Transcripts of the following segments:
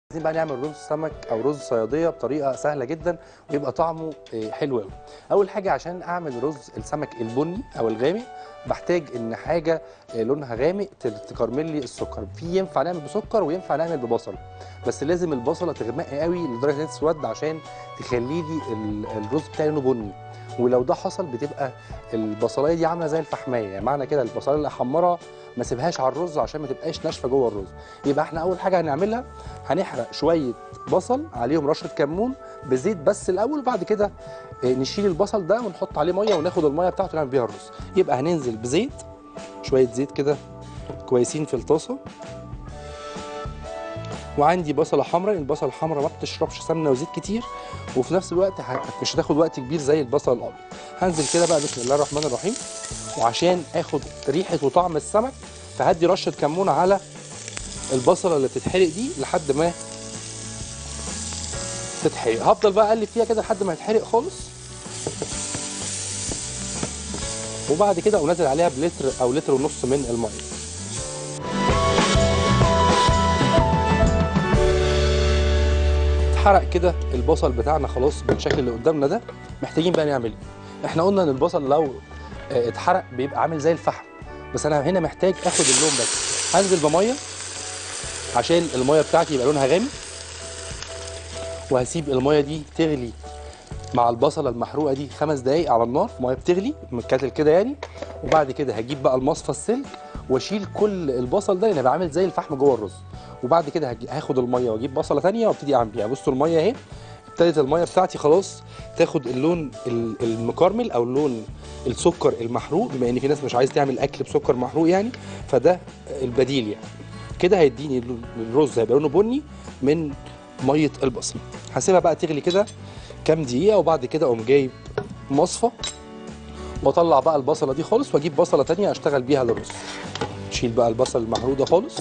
عايزين بقى نعمل رز سمك او رز صياديه بطريقه سهله جدا ويبقى طعمه آه، حلو قوي اول حاجه عشان اعمل رز السمك البني او الغامق بحتاج ان حاجه آه، لونها غامق ت- تكرمل لي السكر في ينفع نعمل بسكر وينفع نعمل ببصل بس لازم البصله تغمق قوي لدرجه انها تسود عشان تخلي لي ال- الرز بتاعي لونه بني ولو ده حصل بتبقى البصلايه دي عامله زي الفحمايه يعني معنى كده البصلايه اللي احمرها ما سيبهاش على الرز عشان ما تبقاش ناشفه جوه الرز يبقى احنا اول حاجه هنعملها هنحرق شويه بصل عليهم رشه كمون بزيت بس الاول وبعد كده آه، نشيل البصل ده ونحط عليه ميه وناخد الميه بتاعته نعمل بيها الرز يبقى هننزل بزيت شويه زيت كده كويسين في الطاسه وعندي بصله حمراء البصله الحمراء ما بتشربش سمنه وزيت كتير وفي نفس الوقت ه- مش هتاخد وقت كبير زي البصل الابيض هنزل كده بقى بسم الله الرحمن الرحيم وعشان اخد ريحه وطعم السمك فهدي رشه كمون على البصله اللي بتتحرق دي لحد ما تتحرق هفضل بقى اقلب فيها كده لحد ما تتحرق خالص وبعد كده اقوم نازل عليها بلتر او لتر ونص من الميه اتحرق كده البصل بتاعنا خلاص بالشكل اللي قدامنا ده محتاجين بقى نعمل ايه احنا قلنا ان البصل لو آه، اتحرق بيبقى عامل زي الفحم بس انا هنا محتاج اخد اللون بس هنزل بميه عشان الميه بتاعتي يبقى لونها غامق وهسيب الميه دي تغلي مع البصله المحروقه دي خمس دقايق على النار ميه بتغلي من الكاتل كده يعني وبعد كده هجيب بقى المصفى السلك واشيل كل البصل ده لان هيبقى عامل زي الفحم جوه الرز وبعد كده هجي- هاخد الميه واجيب بصله ثانيه وابتدي اعمل بيها بصوا الميه اهي ابتدت الميه بتاعتي خلاص تاخد اللون ال- المكرمل او اللون السكر المحروق بما ان في ناس مش عايز تعمل اكل بسكر محروق يعني فده البديل يعني كده هيديني ال- الرز هيبقى لونه بني من ميه البصل هسيبها بقى تغلي كده كام دقيقه وبعد كده اقوم جايب مصفى واطلع بقى البصله دي خالص واجيب بصله تانية اشتغل بيها للرز نشيل بقى البصل المحروق ده خالص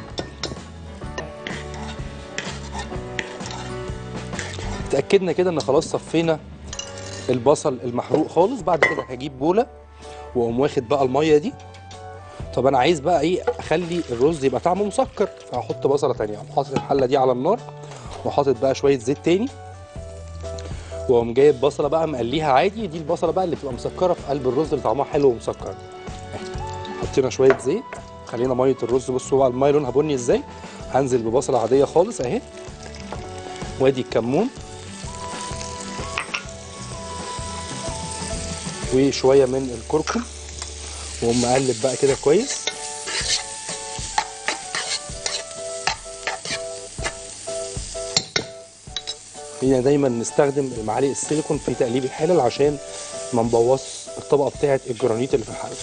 اتاكدنا كده ان خلاص صفينا البصل المحروق خالص بعد كده هجيب بوله واقوم واخد بقى الميه دي طب انا عايز بقى ايه اخلي الرز يبقى طعمه مسكر فهحط بصله تانية اقوم حاطط الحله دي على النار وحاطط بقى شويه زيت تاني واقوم جايب بصله بقى مقليها عادي دي البصله بقى اللي بتبقى مسكره في قلب الرز اللي طعمها حلو ومسكر أهي. حطينا شويه زيت خلينا ميه الرز بصوا بقى الميه لونها بني ازاي هنزل ببصله عاديه خالص اهي وادي الكمون وشويه من الكركم واقوم مقلب بقى كده كويس هنا دايما نستخدم معالق السيليكون في تقليب الحلل عشان ما نبوظ الطبقه بتاعه الجرانيت اللي في الحلل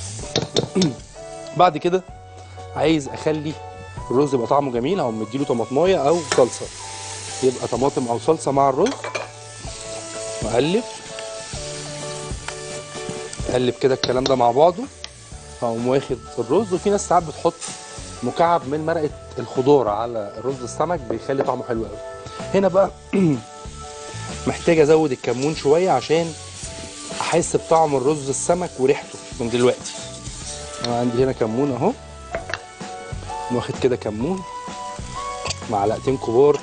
بعد كده عايز اخلي الرز يبقى طعمه جميل او مديله طماطمايه او صلصه يبقى طماطم او صلصه مع الرز واقلب اقلب كده الكلام ده مع بعضه هقوم واخد الرز وفي ناس ساعات بتحط مكعب من مرقه الخضار على رز السمك بيخلي طعمه حلو قوي هنا بقى محتاج ازود الكمون شويه عشان احس بطعم الرز السمك وريحته من دلوقتي انا عندي هنا كمون اهو واخد كده كمون معلقتين كبار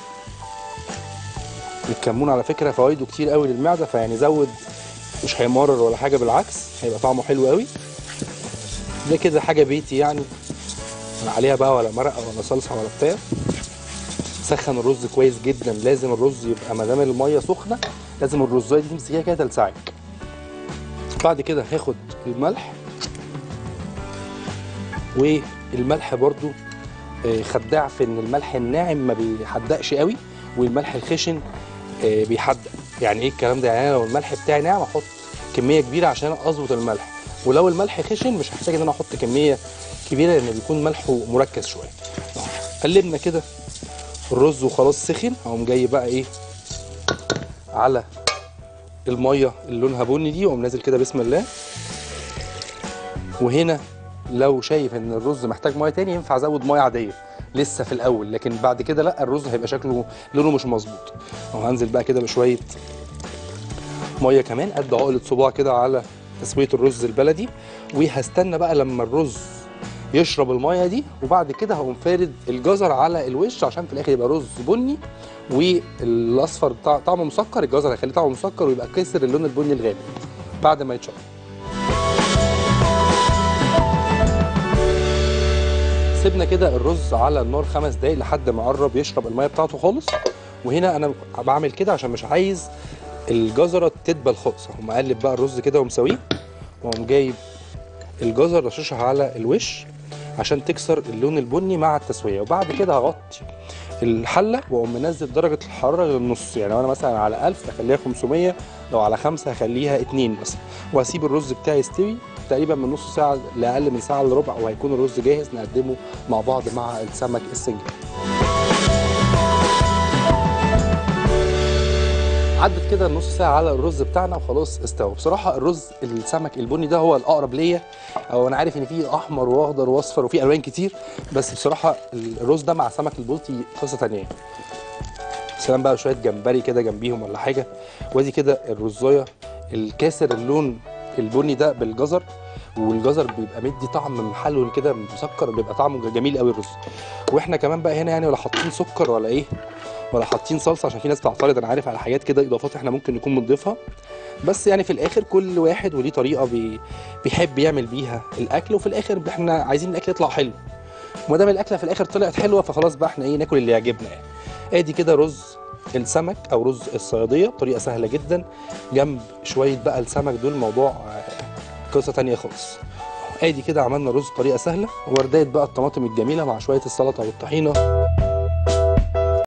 الكمون على فكره فوائده كتير قوي للمعده فيعني زود مش هيمرر ولا حاجه بالعكس هيبقى طعمه حلو قوي ده كده حاجه بيتي يعني لا عليها بقى ولا مرقه ولا صلصه ولا بتاع سخن الرز كويس جدا لازم الرز يبقى ما دام الميه سخنه لازم الرزايه دي تمسكيها كده تلسعك بعد كده هاخد الملح والملح برضو آه، خداع في ان الملح الناعم ما بيحدقش قوي والملح الخشن آه، بيحدق يعني ايه الكلام ده يعني انا لو الملح بتاعي ناعم احط كميه كبيره عشان اظبط الملح ولو الملح خشن مش هحتاج ان انا احط كميه كبيره لان بيكون ملحه مركز شويه أهو. قلبنا كده الرز وخلاص سخن اقوم جاي بقى ايه على الميه اللي لونها بني دي واقوم نازل كده بسم الله وهنا لو شايف ان الرز محتاج ميه تاني ينفع ازود ميه عاديه لسه في الاول لكن بعد كده لا الرز هيبقى شكله لونه مش مظبوط اهو هنزل بقى كده بشويه ميه كمان قد عقله صباع كده على تسويه الرز البلدي وهستنى بقى لما الرز يشرب الميه دي وبعد كده هقوم فارد الجزر على الوش عشان في الاخر يبقى رز بني والاصفر طع- طعمه مسكر الجزر هيخليه طعمه مسكر ويبقى كسر اللون البني الغامق بعد ما يتشرب سيبنا كده الرز على النار خمس دقايق لحد ما قرب يشرب الميه بتاعته خالص وهنا انا بعمل كده عشان مش عايز الجزره تدبل خالص اقوم مقلب بقى الرز كده ومسويه واقوم جايب الجزر رشاشها على الوش عشان تكسر اللون البني مع التسويه وبعد كده هغطي الحله واقوم منزل درجه الحراره للنص يعني لو انا مثلا على 1000 هخليها 500 لو على 5 هخليها 2 مثلا وهسيب الرز بتاعي يستوي تقريبا من نص ساعه لاقل من ساعه الا ربع وهيكون الرز جاهز نقدمه مع بعض مع السمك السنجل عدت كده نص ساعة على الرز بتاعنا وخلاص استوى بصراحة الرز السمك البني ده هو الأقرب ليا أو أنا عارف إن فيه أحمر وأخضر وأصفر وفيه ألوان كتير بس بصراحة الرز ده مع سمك البلطي قصة تانية سلام بقى شوية جمبري كده جنبيهم ولا حاجة وادي كده الرزاية الكاسر اللون البني ده بالجزر والجزر بيبقى مدي طعم محلول كده مسكر بيبقى طعمه جميل قوي الرز واحنا كمان بقى هنا يعني ولا حاطين سكر ولا ايه ولا حاطين صلصه عشان في ناس بتعترض انا عارف على حاجات كده اضافات احنا ممكن نكون بنضيفها بس يعني في الاخر كل واحد وليه طريقه بي بيحب يعمل بيها الاكل وفي الاخر احنا عايزين الاكل يطلع حلو وما دام الاكله في الاخر طلعت حلوه فخلاص بقى احنا ايه ناكل اللي يعجبنا يعني ادي كده رز السمك او رز الصياديه طريقه سهله جدا جنب شويه بقى السمك دول موضوع آه، قصه تانية خالص ادي كده عملنا رز بطريقه سهله وردات بقى الطماطم الجميله مع شويه السلطه والطحينه